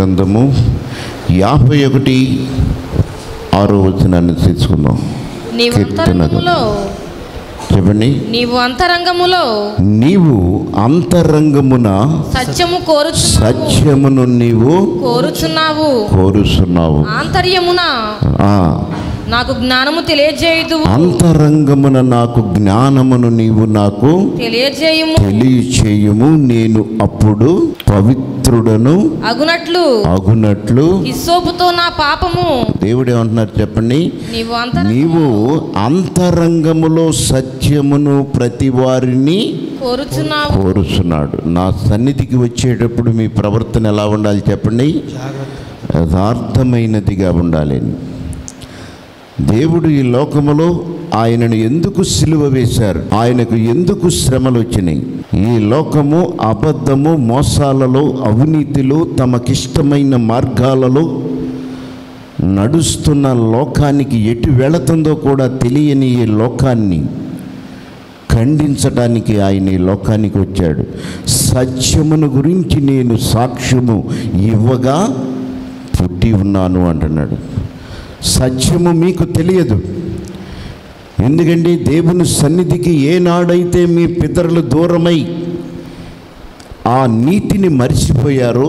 గ్రంథము యాభై ఒకటి ఆరో వచనాన్ని తీసుకుందాం నీవు కీర్తన అంతరంగములో చెప్పండి నీవు అంతరంగములో నీవు అంతరంగమున సత్యము కోరుచున్నావు సత్యమును నీవు కోరుచున్నావు కోరుస్తున్నావు ఆంతర్యమున ఆ, నాకు జ్ఞానము తెలియజేయుదు అంతరంగమున నాకు జ్ఞానమును నీవు నాకు తెలియజేయుము తెలియచేయుము నేను అప్పుడు పవిత్రుడను అగునట్లు అగునట్లు హిస్సోపుతో నా పాపము దేవుడు ఏమంటున్నారు చెప్పండి నీవు అంతర నీవు అంతరంగములో సత్యమును ప్రతి వారిని కోరుచున్నావు కోరుస్తున్నాడు నా సన్నిధికి వచ్చేటప్పుడు మీ ప్రవర్తన ఎలా ఉండాలి చెప్పండి యథార్థమైనదిగా ఉండాలి దేవుడు ఈ లోకములో ఆయనను ఎందుకు సిలువ వేశారు ఆయనకు ఎందుకు శ్రమలు వచ్చినాయి ఈ లోకము అబద్ధము మోసాలలో అవినీతిలో తమకిష్టమైన మార్గాలలో నడుస్తున్న లోకానికి ఎటు వెళుతుందో కూడా తెలియని ఈ లోకాన్ని ఖండించడానికి ఆయన ఈ లోకానికి వచ్చాడు సత్యమును గురించి నేను సాక్ష్యము ఇవ్వగా పుట్టి ఉన్నాను అంటున్నాడు సత్యము మీకు తెలియదు ఎందుకంటే దేవుని సన్నిధికి ఏనాడైతే మీ పితరులు దూరమై ఆ నీతిని మరిచిపోయారో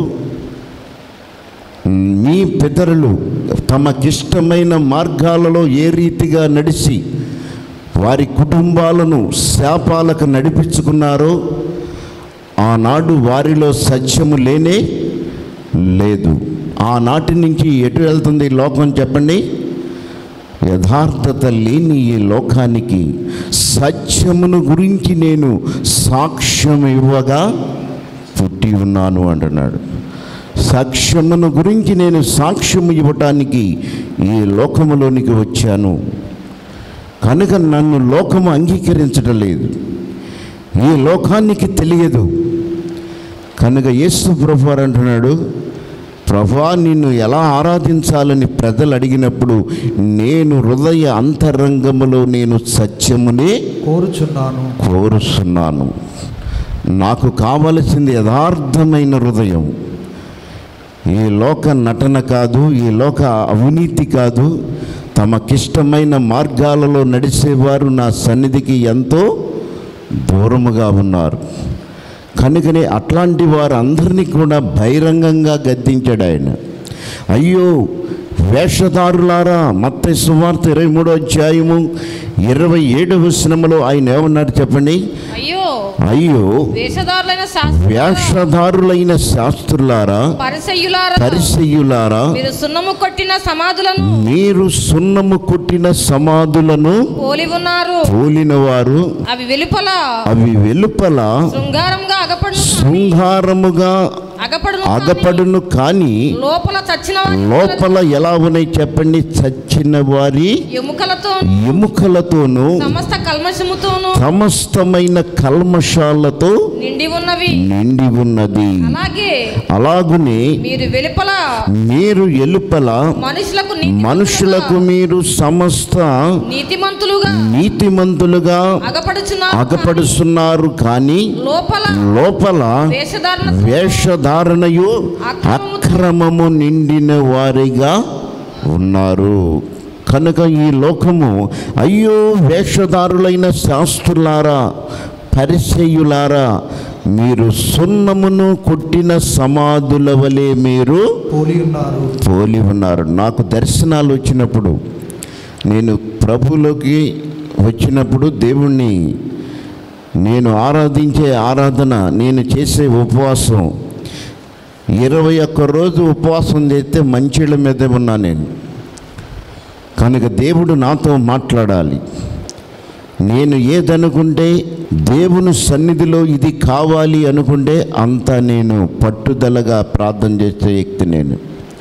మీ పితరులు తమకిష్టమైన మార్గాలలో ఏ రీతిగా నడిచి వారి కుటుంబాలను శాపాలకు నడిపించుకున్నారో ఆనాడు వారిలో సత్యము లేనే లేదు ఆనాటి నుంచి ఎటు వెళ్తుంది ఈ లోకం చెప్పండి యథార్థత లేని ఈ లోకానికి సత్యమును గురించి నేను సాక్ష్యం ఇవ్వగా పుట్టి ఉన్నాను అంటున్నాడు సాక్ష్యమును గురించి నేను సాక్ష్యం ఇవ్వటానికి ఈ లోకములోనికి వచ్చాను కనుక నన్ను లోకము అంగీకరించడం లేదు ఈ లోకానికి తెలియదు కనుక యేసు ప్రభు వారు అంటున్నాడు ప్రభా నిన్ను ఎలా ఆరాధించాలని ప్రజలు అడిగినప్పుడు నేను హృదయ అంతరంగములో నేను సత్యమునే కోరుచున్నాను కోరుస్తున్నాను నాకు కావలసింది యథార్థమైన హృదయం ఈ లోక నటన కాదు ఈ లోక అవినీతి కాదు తమకిష్టమైన మార్గాలలో నడిచేవారు నా సన్నిధికి ఎంతో దూరముగా ఉన్నారు కనుకనే అట్లాంటి వారు అందరినీ కూడా బహిరంగంగా గద్దించాడు ఆయన అయ్యో వేషధారులారా మత్త సువార్త ఇరవై మూడో అధ్యాయము ఇరవై ఏడవ సినిమలో ఆయన ఏమన్నారు చెప్పండి అయ్యో అయ్యో వేషధారులైన శాస్త్రులారా, వేషధారులైన శాస్త్రులారా పరిసయ్యులారా పరిసయ్యులారా మీరు సున్నము కొట్టిన సమాధులను మీరు సున్నము కొట్టిన సమాధులను పోలి ఉన్నారు పోలిన వారు అవి వెలుపల అవి వెలుపల శృంగారంగా అగపడును శృంగారముగా అగపడును అగపడును కానీ లోపల చచ్చిన వారి లోపల ఎలా ఉన్నాయి చెప్పండి చచ్చిన వారి ఎముకలతో ఎముకలతోనూ సమస్త కల్మషముతోను సమస్తమైన కల్మషాలతో నిండి ఉన్నవి నిండి ఉన్నది అలాగే అలాగునే మీరు వెలుపల మీరు ఎలుపల మనుషులకు నీతి మనుషులకు మీరు సమస్త నీతిమంతులుగా నీతిమంతులుగా అగపడుచున్నారు అగపడుస్తున్నారు కానీ లోపల లోపల వేషధారణ వేషధారణయు అక్రమము నిండిన వారిగా ఉన్నారు కనుక ఈ లోకము అయ్యో వేషధారులైన శాస్త్రులారా పరిచయులారా మీరు సున్నమును కొట్టిన సమాధుల వలె మీరు పోలి ఉన్నారు పోలి ఉన్నారు నాకు దర్శనాలు వచ్చినప్పుడు నేను ప్రభులోకి వచ్చినప్పుడు దేవుణ్ణి నేను ఆరాధించే ఆరాధన నేను చేసే ఉపవాసం ఇరవై ఒక్క రోజు ఉపవాసం చేస్తే మంచిళ్ళ మీద ఉన్నా నేను కనుక దేవుడు నాతో మాట్లాడాలి నేను ఏదనుకుంటే దేవుని సన్నిధిలో ఇది కావాలి అనుకుంటే అంత నేను పట్టుదలగా ప్రార్థన చేసే వ్యక్తి నేను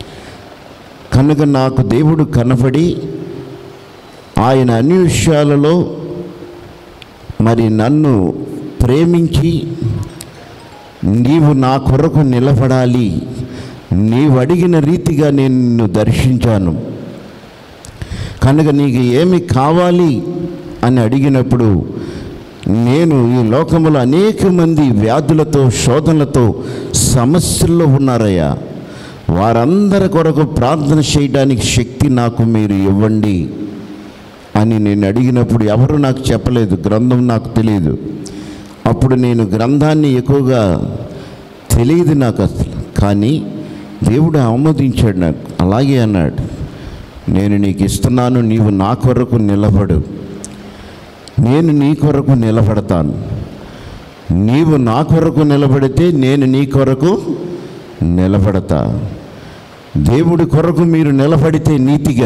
కనుక నాకు దేవుడు కనబడి ఆయన అన్ని విషయాలలో మరి నన్ను ప్రేమించి నీవు నా కొరకు నిలబడాలి నీవు అడిగిన రీతిగా నేను నిన్ను దర్శించాను కనుక నీకు ఏమి కావాలి అని అడిగినప్పుడు నేను ఈ లోకంలో అనేక మంది వ్యాధులతో శోధనలతో సమస్యల్లో ఉన్నారయ్యా వారందరి కొరకు ప్రార్థన చేయడానికి శక్తి నాకు మీరు ఇవ్వండి అని నేను అడిగినప్పుడు ఎవరు నాకు చెప్పలేదు గ్రంథం నాకు తెలియదు అప్పుడు నేను గ్రంథాన్ని ఎక్కువగా తెలియదు నాకు అసలు కానీ దేవుడు ఆమోదించాడు నాకు అలాగే అన్నాడు నేను నీకు ఇస్తున్నాను నీవు నా కొరకు నిలబడు నేను నీ కొరకు నిలబడతాను నీవు నా కొరకు నిలబడితే నేను నీ కొరకు నిలబడతా దేవుడి కొరకు మీరు నిలబడితే నీతిగా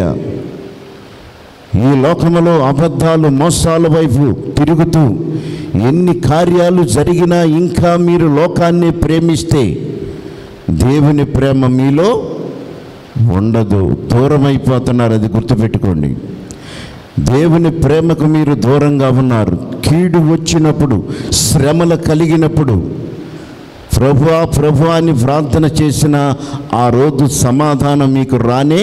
ఈ లోకములో అబద్ధాలు మోసాల వైపు తిరుగుతూ ఎన్ని కార్యాలు జరిగినా ఇంకా మీరు లోకాన్ని ప్రేమిస్తే దేవుని ప్రేమ మీలో ఉండదు దూరమైపోతున్నారు అది గుర్తుపెట్టుకోండి దేవుని ప్రేమకు మీరు దూరంగా ఉన్నారు కీడు వచ్చినప్పుడు శ్రమలు కలిగినప్పుడు ప్రభువా ప్రభు అని ప్రార్థన చేసిన ఆ రోజు సమాధానం మీకు రానే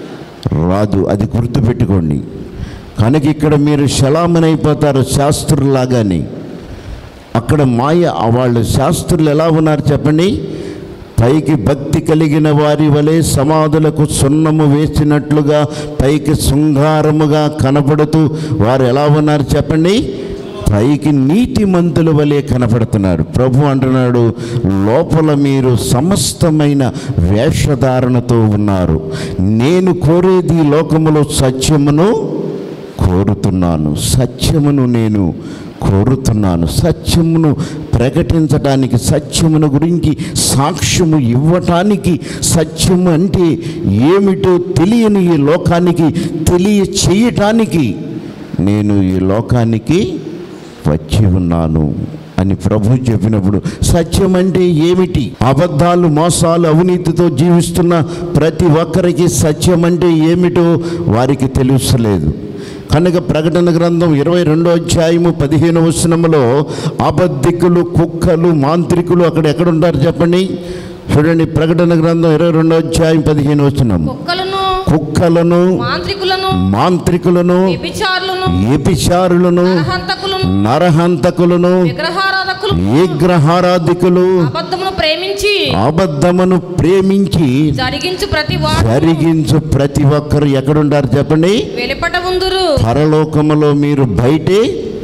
రాదు అది గుర్తుపెట్టుకోండి కనుక ఇక్కడ మీరు శలామనైపోతారు శాస్త్రులాగానే అక్కడ మాయ వాళ్ళు శాస్త్రులు ఎలా ఉన్నారు చెప్పండి పైకి భక్తి కలిగిన వారి వలె సమాధులకు సున్నము వేసినట్లుగా పైకి శృంగారముగా కనపడుతూ వారు ఎలా ఉన్నారు చెప్పండి పైకి నీతిమంతుల వలె కనపడుతున్నారు ప్రభు అంటున్నాడు లోపల మీరు సమస్తమైన వేషధారణతో ఉన్నారు నేను కోరేది ఈ లోకములో సత్యమును కోరుతున్నాను సత్యమును నేను కోరుతున్నాను సత్యమును ప్రకటించడానికి సత్యమును గురించి సాక్ష్యము ఇవ్వటానికి సత్యము అంటే ఏమిటో తెలియని ఈ లోకానికి తెలియ చేయటానికి నేను ఈ లోకానికి వచ్చి ఉన్నాను అని ప్రభు చెప్పినప్పుడు సత్యం అంటే ఏమిటి అబద్ధాలు మోసాలు అవినీతితో జీవిస్తున్న ప్రతి ఒక్కరికి సత్యం అంటే ఏమిటో వారికి తెలుసలేదు కనుక ప్రకటన గ్రంథం ఇరవై రెండో అధ్యాయము పదిహేను వచనములో అబద్ధికులు కుక్కలు మాంత్రికులు అక్కడ ఎక్కడ ఉంటారు చెప్పండి చూడండి ప్రకటన గ్రంథం ఇరవై రెండో అధ్యాయం పదిహేను వచనం కుక్కలను కుక్కలను మాంత్రికులను మాంత్రికులను వ్యభిచారులను ఏపిచారులను నరహంతకులను నరహంతకులను విగ్రహారాధకులు విగ్రహారాధికులు అబద్ధమును ప్రేమించి అబద్ధమును ప్రేమించి జరిగించు ప్రతి వాడు జరిగించు ప్రతి ఒక్కరు ఎక్కడుంటారు చెప్పండి వెలుపట ఉందురు పరలోకములో మీరు బయటే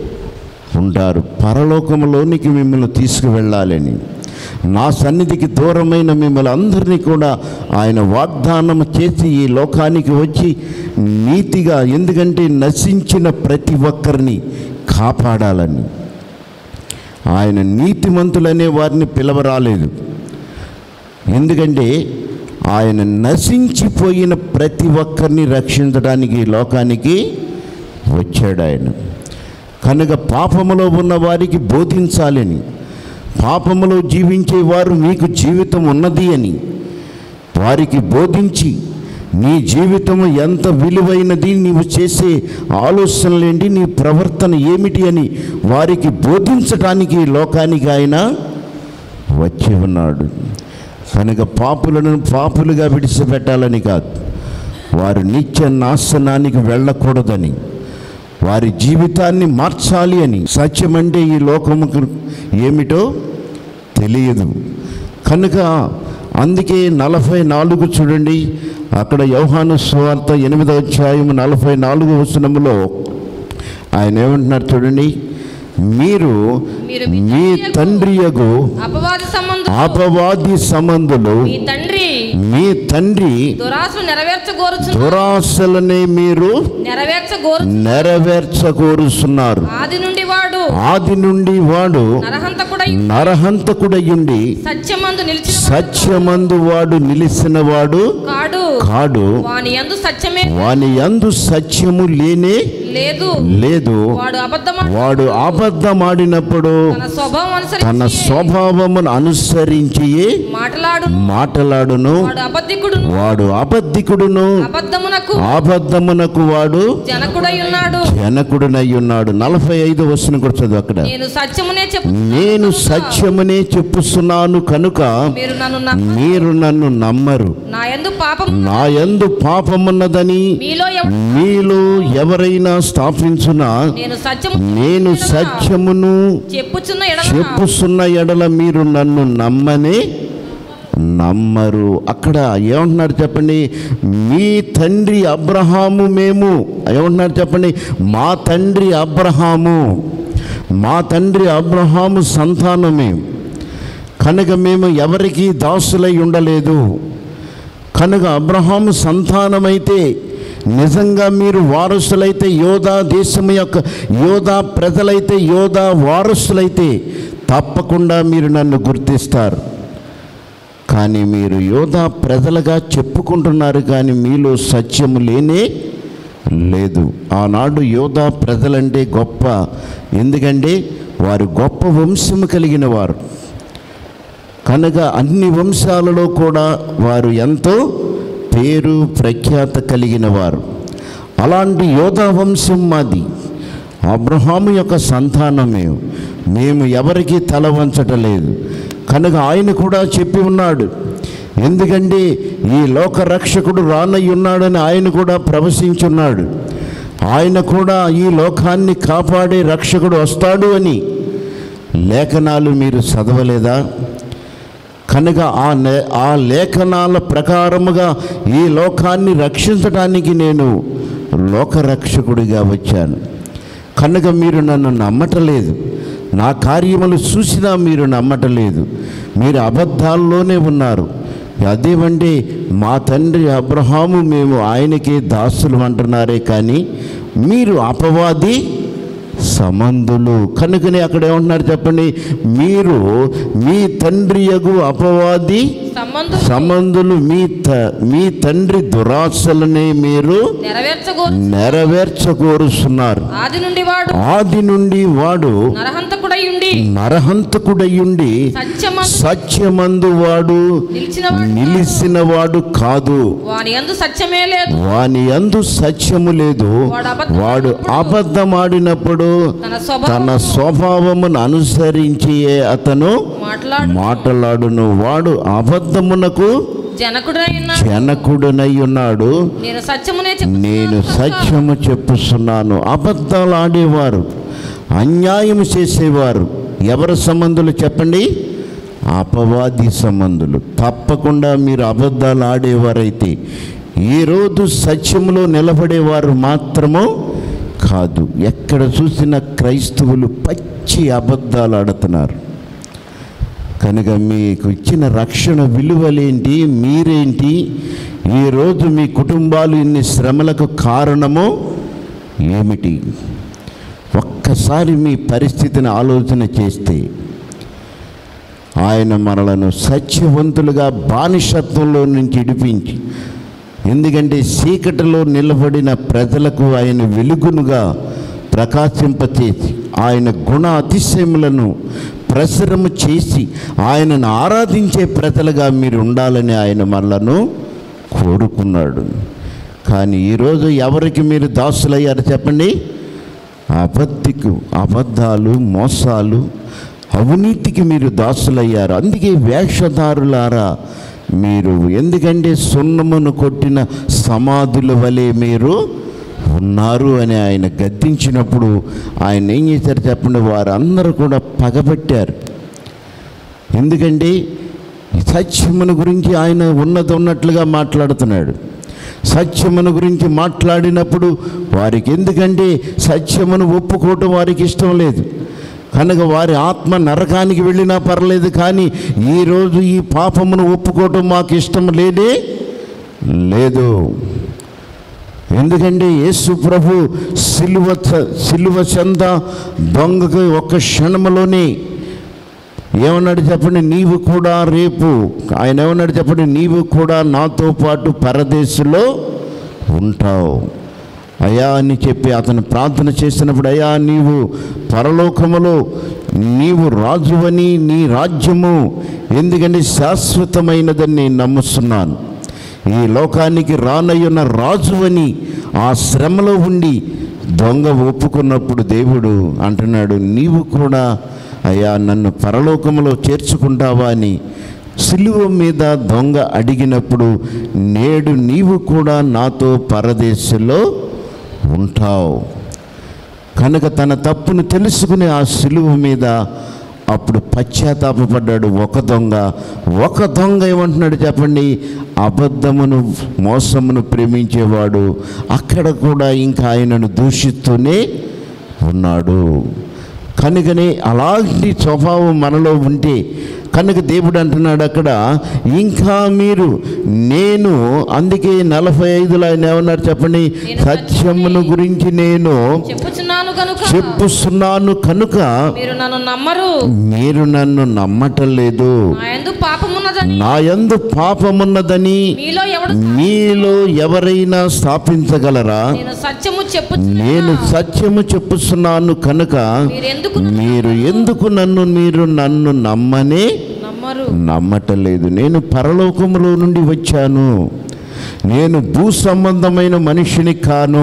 ఉంటారు పరలోకములోనికి మిమ్మల్ని తీసుకువెళ్ళాలని నా సన్నిధికి దూరమైన మిమ్మల్ని అందరినీ కూడా ఆయన వాగ్దానం చేసి ఈ లోకానికి వచ్చి నీతిగా ఎందుకంటే నశించిన ప్రతి ఒక్కరిని కాపాడాలని ఆయన నీతిమంతులనే వారిని పిలవరాలేదు ఎందుకంటే ఆయన నశించిపోయిన ప్రతి ఒక్కరిని రక్షించడానికి ఈ లోకానికి వచ్చాడు ఆయన కనుక పాపములో ఉన్న వారికి బోధించాలని పాపములో జీవించే వారు మీకు జీవితం ఉన్నది అని వారికి బోధించి నీ జీవితము ఎంత విలువైనది నీవు చేసే ఆలోచనలేంటి నీ ప్రవర్తన ఏమిటి అని వారికి బోధించటానికి ఈ లోకానికి ఆయన వచ్చి ఉన్నాడు కనుక పాపులను పాపులుగా విడిచిపెట్టాలని కాదు వారు నిత్య నాశనానికి వెళ్ళకూడదని వారి జీవితాన్ని మార్చాలి అని సత్యం అంటే ఈ లోకముకు ఏమిటో తెలియదు కనుక అందుకే నలభై నాలుగు చూడండి అక్కడ యోహాను స్వార్త ఎనిమిదవ అధ్యాయం నలభై నాలుగు వచనములో ఆయన ఏమంటున్నారు చూడండి మీరు మీరు మీ తండ్రి యగు అపవాది సంబంధం అపవాది సంబంధులు మీ తండ్రి మీ తండ్రి దురాశలు నెరవేర్చగోరుచు దురాశలనే మీరు నెరవేర్చగోరు నెరవేర్చకోరుస్తున్నారు ఆది నుండి వాడు ఆది నుండి వాడు నరహంతకుడై నరహంతకుడయ్యుండి సత్యమందు నిలిచిన సత్యమందు వాడు నిలిచిన వాడు కాడు కాడు వాని యందు సత్యమే వాని యందు సత్యము లేనే లేదు లేదు వాడు అబద్ధమా వాడు అబద్ధమాడినప్పుడు తన స్వభావం తన అనుసరించి స్వభావమును అనుసరించి మాటలాడు మాటలాడును వాడు అబద్ధికుడును వాడు అబద్ధికుడును అబద్ధమునకు అబద్ధమునకు వాడు జనకుడై ఉన్నాడు జనకుడునై ఉన్నాడు నలభై ఐదు వస్తున్న కూడా చదువు అక్కడ నేను సత్యమునే చెప్పు నేను సత్యమునే చెప్పుస్తున్నాను కనుక మీరు నన్ను నమ్మ- మీరు నన్ను నమ్మరు నా యందు పాపం నా యందు పాపమున్నదని మీలో ఎవ- మీలో ఎవరైనా స్థాపించునా నేను సత్యము నేను సత్యమును చెప్పుచున్న ఎడల చెప్పుస్తున్న ఎడల మీరు నన్ను నమ్మనే నమ్మరు అక్కడ ఏమంటున్నారు చెప్పండి మీ తండ్రి అబ్రహాము మేము ఏమంటున్నారు చెప్పండి మా తండ్రి అబ్రహాము మా తండ్రి అబ్రహాము సంతానమే కనుక మేము ఎవరికి దాసులై ఉండలేదు కనుక అబ్రహాము సంతానమైతే నిజంగా మీరు వారసులైతే యోధా దేశం యొక్క యోధా ప్రజలైతే యోధా వారసులైతే తప్పకుండా మీరు నన్ను గుర్తిస్తారు కానీ మీరు యోధా ప్రజలుగా చెప్పుకుంటున్నారు కానీ మీలో సత్యము లేనే లేదు ఆనాడు యోధా ప్రజలంటే గొప్ప ఎందుకంటే వారు గొప్ప వంశము కలిగిన వారు కనుక అన్ని వంశాలలో కూడా వారు ఎంతో పేరు ప్రఖ్యాత కలిగిన వారు అలాంటి యోధా వంశం మాది అబ్రహాము యొక్క సంతానమే మేము ఎవరికి తల వంచటలేదు కనుక ఆయన కూడా చెప్పి ఉన్నాడు ఎందుకంటే ఈ లోక రక్షకుడు రానయ్య ఉన్నాడని ఆయన కూడా ప్రవశించున్నాడు ఆయన కూడా ఈ లోకాన్ని కాపాడే రక్షకుడు వస్తాడు అని లేఖనాలు మీరు చదవలేదా కనుక ఆ నే ఆ లేఖనాల ప్రకారముగా ఈ లోకాన్ని రక్షించడానికి నేను లోకరక్షకుడిగా వచ్చాను కనుక మీరు నన్ను నమ్మటలేదు నా కార్యములు చూసినా మీరు నమ్మటలేదు మీరు అబద్ధాల్లోనే ఉన్నారు అదేమంటే మా తండ్రి అబ్రహాము మేము ఆయనకే దాసులు అంటున్నారే కానీ మీరు అపవాది సమంధులు కనుకనే అక్కడ ఏమంటున్నారు చెప్పండి మీరు మీ తండ్రి యగు అపవాది సంబంధం సంబంధులు మీ త మీ తండ్రి దురాశలనే మీరు నెరవేర్చగో నెరవేర్చకోరుస్తున్నారు ఆది నుండి వాడు ఆది నుండి వాడు నరహంతకుడై ఉండి నరహంతకుడయ్యుండి సత్యమందు సత్యమందు వాడు నిలిచిన వాడు నిలిచిన వాడు కాదు వాని యందు సత్యమే లేదు వాని యందు సత్యము లేదు వాడు అబద్ధమాడినప్పుడు తన తన స్వభావం స్వభావమును అనుసరించి అతను మాట్లాడు మాట్లాడును వాడు అబద్ధమునకు జనకుడై ఉన్న జనకుడునై ఉన్నాడు నేను సత్యమునే చెప్తున్నాను నేను కనుక సత్యము చెప్పుస్తున్నాను అబద్ధాలు ఆడేవారు అన్యాయం చేసేవారు ఎవరి సంబంధులు చెప్పండి అపవాది సంబంధులు తప్పకుండా మీరు అబద్ధాలు ఆడేవారైతే ఈరోజు సత్యములో నిలబడేవారు మాత్రము కాదు ఎక్కడ చూసిన క్రైస్తవులు పచ్చి అబద్ధాలు ఆడుతున్నారు కనుక మీకు ఇచ్చిన రక్షణ విలువలేంటి మీరేంటి ఈరోజు మీ కుటుంబాలు ఇన్ని శ్రమలకు కారణము ఏమిటి ఒక్కసారి మీ పరిస్థితిని ఆలోచన చేస్తే ఆయన మనలను సత్యవంతులుగా బానిసత్వంలో నుంచి ఇడిపించి ఎందుకంటే చీకటిలో నిలబడిన ప్రజలకు ఆయన వెలుగునుగా ప్రకాశింపచేసి ఆయన గుణ అతిశయములను ప్రసరము చేసి ఆయనను ఆరాధించే ప్రజలుగా మీరు ఉండాలని ఆయన మనలను కోరుకున్నాడు కానీ ఈరోజు ఎవరికి మీరు దాసులయ్యారు చెప్పండి అబద్ధికు అబద్ధాలు మోసాలు అవినీతికి మీరు దాసులయ్యారు అందుకే వేషధారులారా మీరు ఎందుకంటే సున్నమును కొట్టిన సమాధుల వలె మీరు ఉన్నారు అని ఆయన గద్దించినప్పుడు ఆయన ఏం చేశారు చెప్పండి వారందరూ కూడా పగబట్టారు ఎందుకంటే సత్యమును గురించి ఆయన ఉన్నది ఉన్నట్లుగా మాట్లాడుతున్నాడు సత్యమును గురించి మాట్లాడినప్పుడు వారికి ఎందుకంటే సత్యమును ఒప్పుకోవటం వారికి ఇష్టం లేదు కనుక వారి ఆత్మ నరకానికి వెళ్ళినా పర్లేదు కానీ ఈరోజు ఈ పాపమును ఒప్పుకోవటం మాకు ఇష్టం లేదే లేదు ఎందుకంటే యేసు ప్రభు సిలువ చ- సిలువ చెంద దొంగకు ఒక్క క్షణంలోనే ఏమన్నాడు చెప్పండి నీవు కూడా రేపు ఆయన ఏమన్నాడు చెప్పండి నీవు కూడా నాతో పాటు పరదేశంలో ఉంటావు అయ్యా అని చెప్పి అతను ప్రార్థన చేసినప్పుడు అయ్యా నీవు పరలోకములో నీవు రాజువని నీ రాజ్యము ఎందుకంటే శాశ్వతమైనదని నేను నమ్ముస్తున్నాను ఈ లోకానికి రానయ్యున్న రాజువని ఆ శ్రమలో ఉండి దొంగ ఒప్పుకున్నప్పుడు దేవుడు అంటున్నాడు నీవు కూడా అయ్యా నన్ను పరలోకములో చేర్చుకుంటావా అని సిలువ మీద దొంగ అడిగినప్పుడు నేడు నీవు కూడా నాతో పరదేశంలో ఉంటావు కనుక తన తప్పును తెలుసుకుని ఆ సిలువ మీద అప్పుడు పశ్చాత్తాపడ్డాడు ఒక దొంగ ఒక దొంగ ఏమంటున్నాడు చెప్పండి అబద్ధమును మోసమును ప్రేమించేవాడు అక్కడ కూడా ఇంకా ఆయనను దూషిస్తూనే ఉన్నాడు కనుకనే అలాంటి స్వభావం మనలో ఉంటే కనుక దేవుడు అంటున్నాడు అక్కడ ఇంకా మీరు నేను అందుకే నలభై ఐదులో ఆయన ఏమన్నారు చెప్పండి సత్యమును గురించి నేను చెప్పుచున్నాను కనుక చెప్పుస్తున్నాను కనుక మీరు నన్ను నమ్మరు మీరు నన్ను నమ్మటం లేదు నా యందు పాపమున్నదని నా యందు పాపమున్నదని మీలో ఎవడు మీలో ఎవరైనా స్థాపించగలరా నేను సత్యము చెప్పు నేను సత్యము చెప్పుస్తున్నాను కనుక మీరు ఎందుకు మీరు ఎందుకు నన్ను మీరు నన్ను నమ్మనే నమ్మరు నమ్మటలేదు నేను పరలోకములో నుండి వచ్చాను నేను భూ సంబంధమైన మనిషిని కాను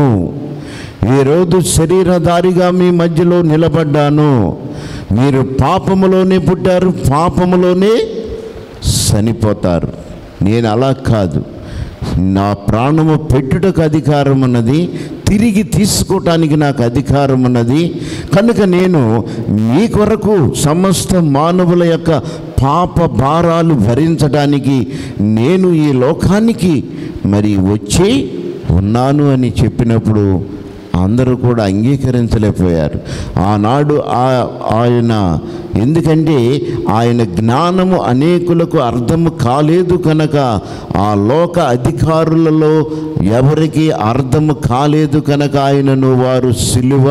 ఈరోజు శరీరధారిగా మీ మధ్యలో నిలబడ్డాను మీరు పాపములోనే పుట్టారు పాపములోనే చనిపోతారు నేను అలా కాదు నా ప్రాణము పెట్టుటకు అధికారం ఉన్నది తిరిగి తీసుకోవటానికి నాకు అధికారం ఉన్నది కనుక నేను మీ కొరకు సమస్త మానవుల యొక్క పాప భారాలు భరించడానికి నేను ఈ లోకానికి మరి వచ్చి ఉన్నాను అని చెప్పినప్పుడు అందరూ కూడా అంగీకరించలేకపోయారు ఆనాడు ఆ- ఆయన ఎందుకంటే ఆయన జ్ఞానము అనేకులకు అర్థము కాలేదు కనుక ఆ లోక అధికారులలో ఎవరికి అర్థము కాలేదు కనుక ఆయనను వారు సిలువ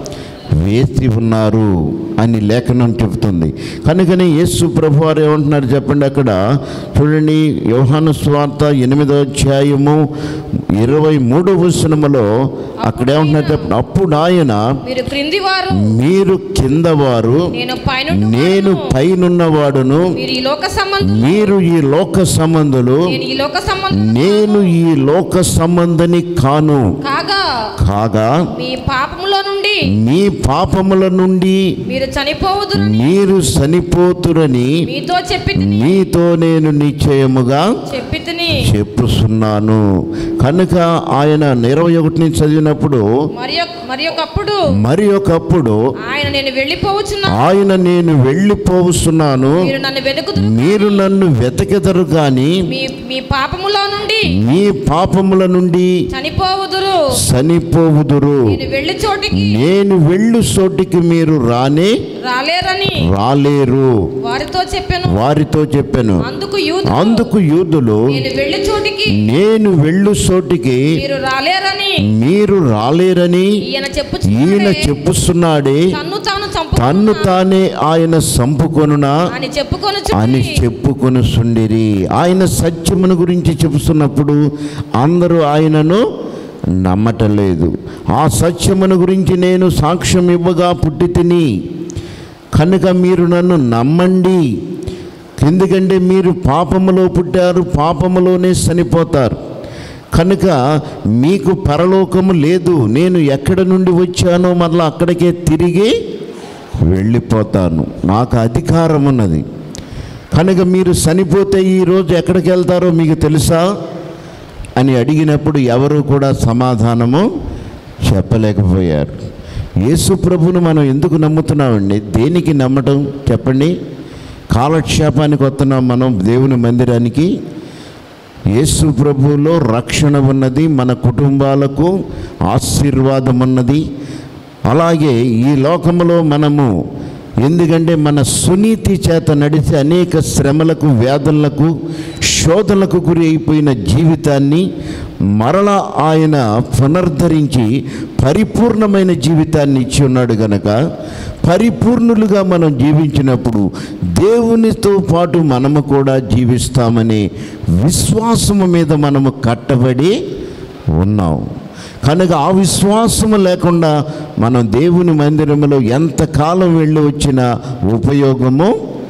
వేసి ఉన్నారు అని లేఖనం చెబుతుంది కనుకనే యేసు ప్రభు వారు ఏమంటున్నారు చెప్పండి అక్కడ చూడండి యోహాను స్వార్త ఎనిమిదో అధ్యాయము ఇరవై మూడవ వచనములో అక్కడ ఏమంటున్నారు చెప్పండి అప్పుడు ఆయన మీరు క్రింది వారు మీరు కింద వారు నేను పైన నేను పైనున్నవాడును మీరు ఈ లోక సంబంధం మీరు ఈ లోక సంబంధులు నేను ఈ లోక సంబంధం నేను ఈ లోక సంబంధని కాను కాగా కాగా మీ పాపములో నుండి మీ పాపముల నుండి మీరు చనిపోవదురు మీరు చనిపోతురని మీతో చెప్పి మీతో నేను నిశ్చయముగా చెప్పి తిని చెప్పుతున్నాను కనుక ఆయన ఇరవై ఒకటిని చదివినప్పుడు మరి ఒక- మరి ఒకప్పుడు మరి ఒకప్పుడు ఆయన నేను వెళ్ళిపోవచ్చున్నా ఆయన నేను వెళ్ళిపోతున్నాను మీరు నన్ను వెతుకుతు మీరు నన్ను వెతకెదరు కానీ మీ మీ పాపములో నుండి మీ పాపముల నుండి చనిపోవుదురు చనిపోవుదురు నేను వెళ్ళి చోటికి నేను వెళ్ళు చోటికి మీరు రానే రాలేరని రాలేరు వారితో చెప్పాను వారితో చెప్పాను అందుకు యూదు అందుకు యూదులు నేను వెళ్ళి చోటికి నేను వెళ్ళు చోటికి మీరు రాలేరని మీరు రాలేరని ఈయన చెప్పు ఈయన చెప్పుస్తున్నాడే తన్ను తాను చంపు తన్ను తానే ఆయన సంపుకొనునా అని చెప్పుకొని అని చెప్పుకొని సుండిరి ఆయన సత్యమును గురించి చెబుతున్నప్పుడు అందరూ ఆయనను నమ్మటలేదు ఆ సత్యమును గురించి నేను సాక్ష్యం ఇవ్వగా పుట్టి తిని కనుక మీరు నన్ను నమ్మండి ఎందుకంటే మీరు పాపములో పుట్టారు పాపములోనే చనిపోతారు కనుక మీకు పరలోకము లేదు నేను ఎక్కడ నుండి వచ్చానో మరలా అక్కడికే తిరిగి వెళ్ళిపోతాను నాకు అధికారం ఉన్నది కనుక మీరు చనిపోతే ఈరోజు ఎక్కడికి వెళ్తారో మీకు తెలుసా అని అడిగినప్పుడు ఎవరు కూడా సమాధానము చెప్పలేకపోయారు యేసు ప్రభువును మనం ఎందుకు నమ్ముతున్నామండి దేనికి నమ్మటం చెప్పండి కాలక్షేపానికి వస్తున్నాం మనం దేవుని మందిరానికి యేసు ప్రభువులో రక్షణ ఉన్నది మన కుటుంబాలకు ఆశీర్వాదం ఉన్నది అలాగే ఈ లోకములో మనము ఎందుకంటే మన సునీతి చేత నడిచి అనేక శ్రమలకు వేదనలకు శోధనలకు గురి అయిపోయిన జీవితాన్ని మరలా ఆయన పునర్ధరించి పరిపూర్ణమైన జీవితాన్ని ఇచ్చి ఉన్నాడు గనక పరిపూర్ణులుగా మనం జీవించినప్పుడు దేవునితో పాటు మనము కూడా జీవిస్తామనే విశ్వాసము మీద మనము కట్టబడి ఉన్నాం కనుక ఆ విశ్వాసము లేకుండా మనం దేవుని మందిరంలో ఎంతకాలం వెళ్ళి వచ్చినా ఉపయోగము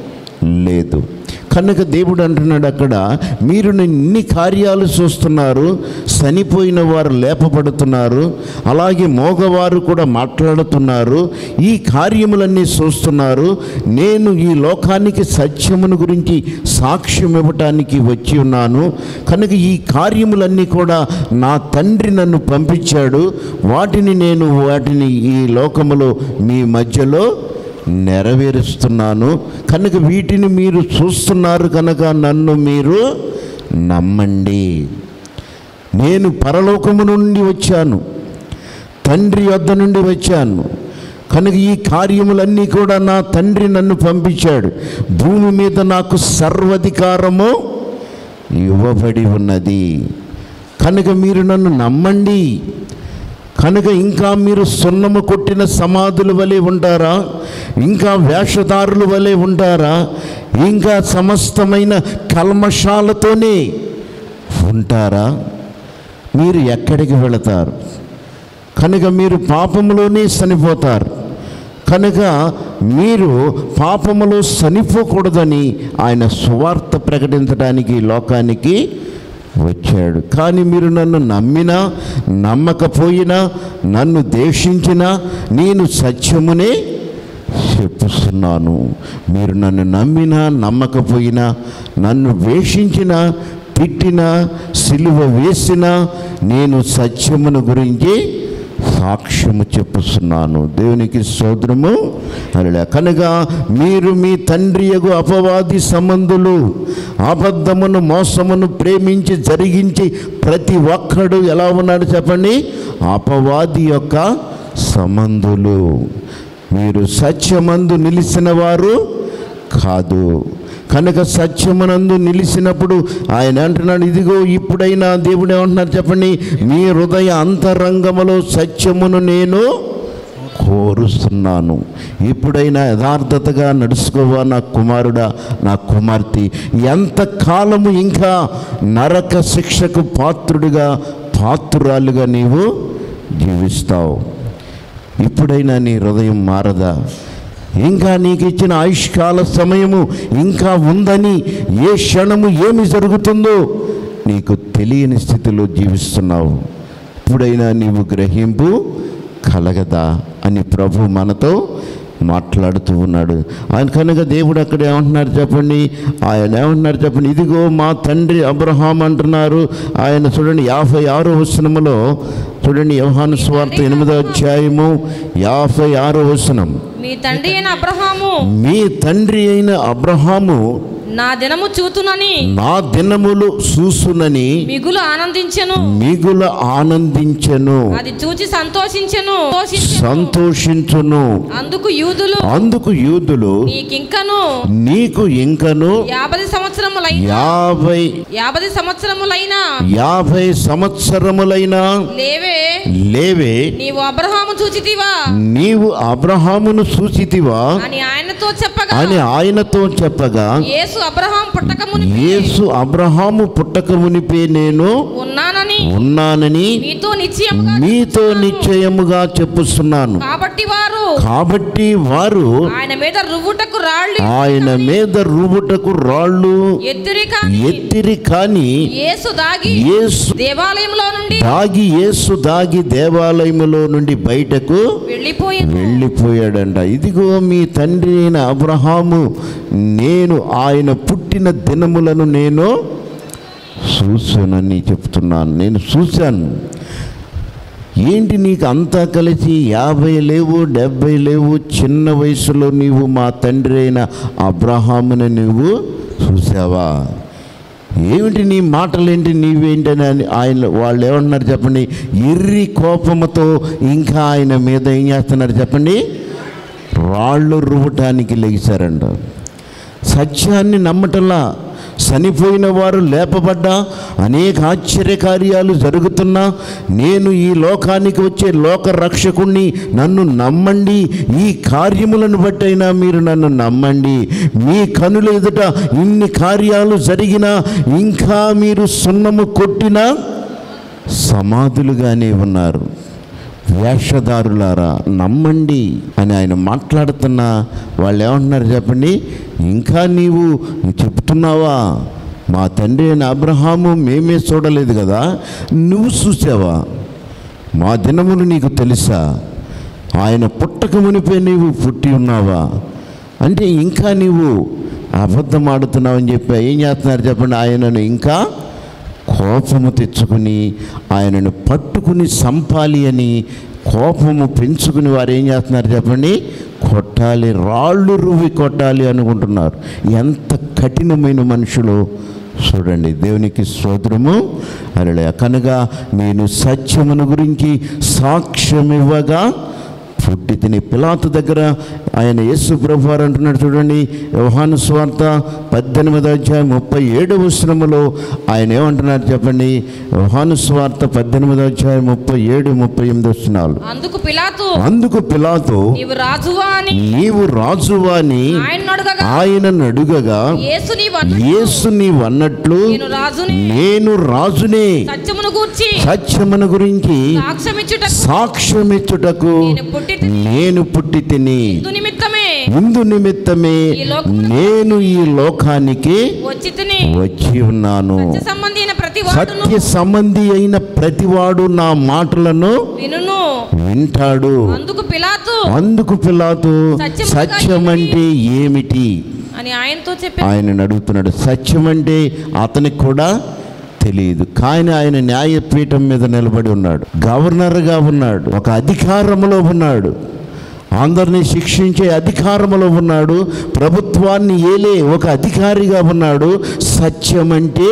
లేదు కనుక దేవుడు అంటున్నాడు అక్కడ మీరు ఇన్ని కార్యాలు చూస్తున్నారు చనిపోయిన వారు లేపబడుతున్నారు అలాగే మోగవారు కూడా మాట్లాడుతున్నారు ఈ కార్యములన్నీ చూస్తున్నారు నేను ఈ లోకానికి సత్యమును గురించి సాక్ష్యం ఇవ్వటానికి వచ్చి ఉన్నాను కనుక ఈ కార్యములన్నీ కూడా నా తండ్రి నన్ను పంపించాడు వాటిని నేను వాటిని ఈ లోకములో మీ మధ్యలో నెరవేరుస్తున్నాను కనుక వీటిని మీరు చూస్తున్నారు కనుక నన్ను మీరు నమ్మండి నేను పరలోకము నుండి వచ్చాను తండ్రి వద్ద నుండి వచ్చాను కనుక ఈ కార్యములన్నీ కూడా నా తండ్రి నన్ను పంపించాడు భూమి మీద నాకు సర్వధికారము ఇవ్వబడి ఉన్నది కనుక మీరు నన్ను నమ్మండి కనుక ఇంకా మీరు సున్నము కొట్టిన సమాధుల వలె ఉంటారా ఇంకా వేషధారుల వలె ఉంటారా ఇంకా సమస్తమైన కల్మషాలతోనే ఉంటారా మీరు ఎక్కడికి వెళతారు కనుక మీరు పాపములోనే చనిపోతారు కనుక మీరు పాపములో చనిపోకూడదని ఆయన సువార్త ప్రకటించడానికి ఈ లోకానికి వచ్చాడు కానీ మీరు నన్ను నమ్మినా నమ్మకపోయినా నన్ను దేశించినా నేను సత్యమునే చెప్పుస్తున్నాను మీరు నన్ను నమ్మినా నమ్మకపోయినా నన్ను వేషించినా తిట్టినా సిలువ వేసినా నేను సత్యమును గురించి సాక్ష్యము చెప్పుస్తున్నాను దేవునికి సోదరము అలా కనుక మీరు మీ తండ్రి యగు అపవాది సంబంధులు అబద్ధమును మోసమును ప్రేమించి జరిగించి ప్రతి ఒక్కడు ఎలా ఉన్నాడు చెప్పండి అపవాది యొక్క సంబంధులు మీరు సత్యమందు నిలిచిన వారు కాదు కనుక సత్యమునందు నిలిచినప్పుడు ఆయన అంటున్నాడు ఇదిగో ఇప్పుడైనా దేవుడు ఏమంటున్నారు చెప్పండి మీ హృదయ అంతరంగములో సత్యమును నేను కోరుస్తున్నాను ఇప్పుడైనా యథార్థతగా నడుచుకోవా నా కుమారుడా నా కుమార్తె ఎంతకాలము ఇంకా నరక శిక్షకు పాత్రుడిగా పాత్రురాలుగా నీవు జీవిస్తావు ఇప్పుడైనా నీ హృదయం మారదా ఇంకా నీకు ఇచ్చిన ఆయుష్కాల సమయము ఇంకా ఉందని ఏ క్షణము ఏమి జరుగుతుందో నీకు తెలియని స్థితిలో జీవిస్తున్నావు ఇప్పుడైనా నీవు గ్రహింపు కలగదా అని ప్రభు మనతో మాట్లాడుతూ ఉన్నాడు ఆయన కనుక దేవుడు అక్కడ ఏమంటున్నారు చెప్పండి ఆయన ఏమంటున్నారు చెప్పండి ఇదిగో మా తండ్రి అబ్రహాం అంటున్నారు ఆయన చూడండి యాభై ఆరో వచనములో చూడండి యోహాను స్వార్థ ఎనిమిదో అధ్యాయము యాభై ఆరో వచనం మీ తండ్రి అయిన అబ్రహాము మీ తండ్రి అయిన అబ్రహాము నా దినము చూతునని నా దినములు చూసునని మిగులు ఆనందించెను మిగుల ఆనందించెను అది చూచి సంతోషించెను సంతోషించెను. సంతోషించును అందుకు యూదులు అందుకు యూదులు నీకింకను నీకు ఇంకను యాభై సంవత్సరములైన యాభై యాభై సంవత్సరములైన యాభై సంవత్సరములైన లేవే లేవే నీవు అబ్రహాము చూచితివా నీవు అబ్రహామును సూచితివా అని ఆయనతో చెప్పగా అని ఆయనతో చెప్పగా యేసు అబ్రహాం పుట్టకముని యేసు అబ్రహాము పుట్టక మునిపే నేను ఉన్నానని ఉన్నానని మీతో నిశ్చయముగా మీతో నిశ్చయముగా చెప్పుస్తున్నాను కాబట్టి వారు కాబట్టి వారు ఆయన మీద రువ్వుటకు రాళ్ళు ఆయన మీద రువుటకు రాళ్ళు ఎత్తిరి కాని ఎత్తిరి కాని యేసు దాగి యేసు దేవాలయంలో నుండి దాగి యేసు దాగి దేవాలయములో నుండి బయటకు వెళ్ళిపోయింది వెళ్ళిపోయాడంట ఇదిగో మీ తండ్రి అయిన అబ్రహాము నేను ఆయన పుట్టిన దినములను నేను చూసానని చెప్తున్నాను నేను చూశాను ఏంటి నీకు అంతా కలిసి యాభై లేవు డెబ్భై లేవు చిన్న వయసులో నీవు మా తండ్రి అయిన అబ్రహాముని నువ్వు చూసావా ఏమిటి నీ మాటలేంటి నీవేంటని అని ఆయన వాళ్ళు ఏమంటున్నారు చెప్పండి ఎర్రి కోపముతో ఇంకా ఆయన మీద ఏం చేస్తున్నారు చెప్పండి రాళ్ళు రువ్వటానికి లెగిశారంట సత్యాన్ని నమ్మటంలా చనిపోయిన వారు లేపబడ్డా అనేక ఆశ్చర్యకార్యాలు జరుగుతున్నా నేను ఈ లోకానికి వచ్చే లోక రక్షకుణ్ణి నన్ను నమ్మండి ఈ కార్యములను బట్టైనా మీరు నన్ను నమ్మండి మీ కనుల ఎదుట ఇన్ని కార్యాలు జరిగినా ఇంకా మీరు సున్నము కొట్టినా సమాధులుగానే ఉన్నారు వేషధారులారా నమ్మండి అని ఆయన మాట్లాడుతున్నా వాళ్ళు ఏమంటున్నారు చెప్పండి ఇంకా నీవు చెప్తున్నావా మా తండ్రి అయిన అబ్రహాము మేమే చూడలేదు కదా నువ్వు చూసావా మా దినములు నీకు తెలుసా ఆయన పుట్టక మునిపే నీవు పుట్టి ఉన్నావా అంటే ఇంకా నీవు అబద్ధం ఆడుతున్నావు అని చెప్పి ఏం చేస్తున్నారు చెప్పండి ఆయనను ఇంకా కోపము తెచ్చుకుని ఆయనను పట్టుకుని సంపాలి అని కోపము పెంచుకుని వారు ఏం చేస్తున్నారు చెప్పండి కొట్టాలి రాళ్ళు రువ్వి కొట్టాలి అనుకుంటున్నారు ఎంత కఠినమైన మనుషులు చూడండి దేవునికి స్తోత్రము అలా కనుక నేను సత్యమును గురించి సాక్ష్యం ఇవ్వగా పుట్టి తిని పిలాతు దగ్గర ఆయన యేసు ప్రభు వారు అంటున్నాడు చూడండి యోహాను స్వార్త పద్దెనిమిదో అధ్యాయం ముప్పై ఏడు వచనములో ఆయన ఏమంటున్నారు చెప్పండి యోహాను స్వార్త పద్దెనిమిదో అధ్యాయం ముప్పై ఏడు ముప్పై ఎనిమిది వచనాలు అందుకు పిలాతు అందుకు పిలాతు నీవు రాజువా అని నీవు రాజువా అని ఆయన అడగగా ఆయనను అడుగగా యేసు నీవు అన్నట్టు యేసు నీవన్నట్లు నేను రాజుని నేను రాజునే సత్యమును గూర్చి సత్యమును గురించి సాక్ష్యమిచ్చుటకు సాక్ష్యమిచ్చుటకు నేను పుట్టి తిని నేను పుట్టి తిని ఇందు నిమిత్తమే ఇందు నిమిత్తమే ఈ లోకమునకు నేను ఈ లోకానికి వచ్చి తిని వచ్చి ఉన్నాను సత్య సంబంధి అయిన ప్రతి వాడును సత్య సంబంధి అయిన ప్రతివాడు నా మాటలను వినును వింటాడు అందుకు పిలాతు అందుకు పిలాతు సత్యముగా సత్యం అంటే ఏమిటి అని ఆయనతో చెప్పాను ఆయన అడుగుతున్నాడు సత్యం అంటే అతనికి కూడా తెలియదు కానీ ఆయన న్యాయపీఠం మీద నిలబడి ఉన్నాడు గవర్నర్గా ఉన్నాడు ఒక అధికారంలో ఉన్నాడు అందరినీ శిక్షించే అధికారంలో ఉన్నాడు ప్రభుత్వాన్ని ఏలే ఒక అధికారిగా ఉన్నాడు సత్యం అంటే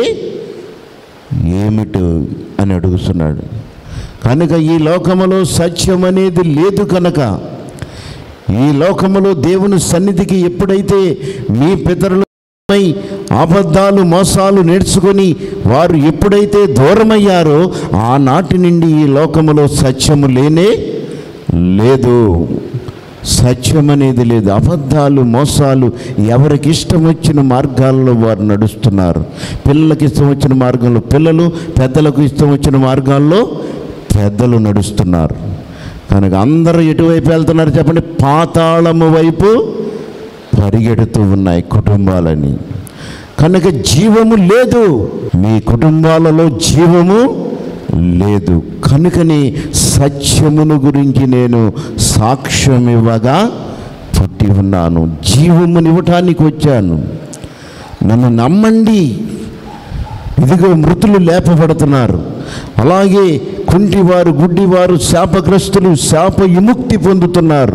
ఏమిటి అని అడుగుతున్నాడు కనుక ఈ లోకములో సత్యం అనేది లేదు కనుక ఈ లోకములో దేవుని సన్నిధికి ఎప్పుడైతే మీ పితరులు అబద్ధాలు మోసాలు నేర్చుకొని వారు ఎప్పుడైతే దూరమయ్యారో ఆనాటి నుండి ఈ లోకములో సత్యము లేనే లేదు సత్యం అనేది లేదు అబద్ధాలు మోసాలు ఎవరికి ఇష్టం వచ్చిన మార్గాల్లో వారు నడుస్తున్నారు పిల్లలకి ఇష్టం వచ్చిన మార్గంలో పిల్లలు పెద్దలకు ఇష్టం వచ్చిన మార్గాల్లో పెద్దలు నడుస్తున్నారు కనుక అందరూ ఎటువైపు వెళ్తున్నారు చెప్పండి పాతాళము వైపు పరిగెడుతూ ఉన్నాయి కుటుంబాలని కనుక జీవము లేదు మీ కుటుంబాలలో జీవము లేదు కనుకని సత్యమును గురించి నేను సాక్ష్యం ఇవ్వగా పుట్టి ఉన్నాను జీవమునివ్వటానికి వచ్చాను నన్ను నమ్మండి ఇదిగో మృతులు లేపబడుతున్నారు అలాగే కుంటివారు గుడ్డివారు శాపగ్రస్తులు శాప విముక్తి పొందుతున్నారు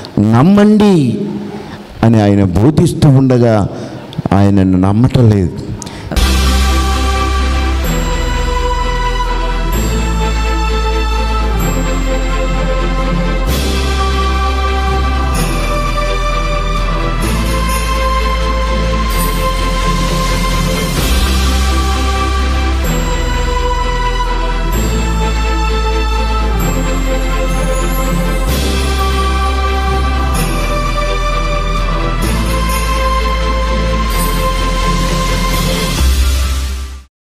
నమ్మండి అని ఆయన బోధిస్తూ ఉండగా ఆయనను నమ్మటం లేదు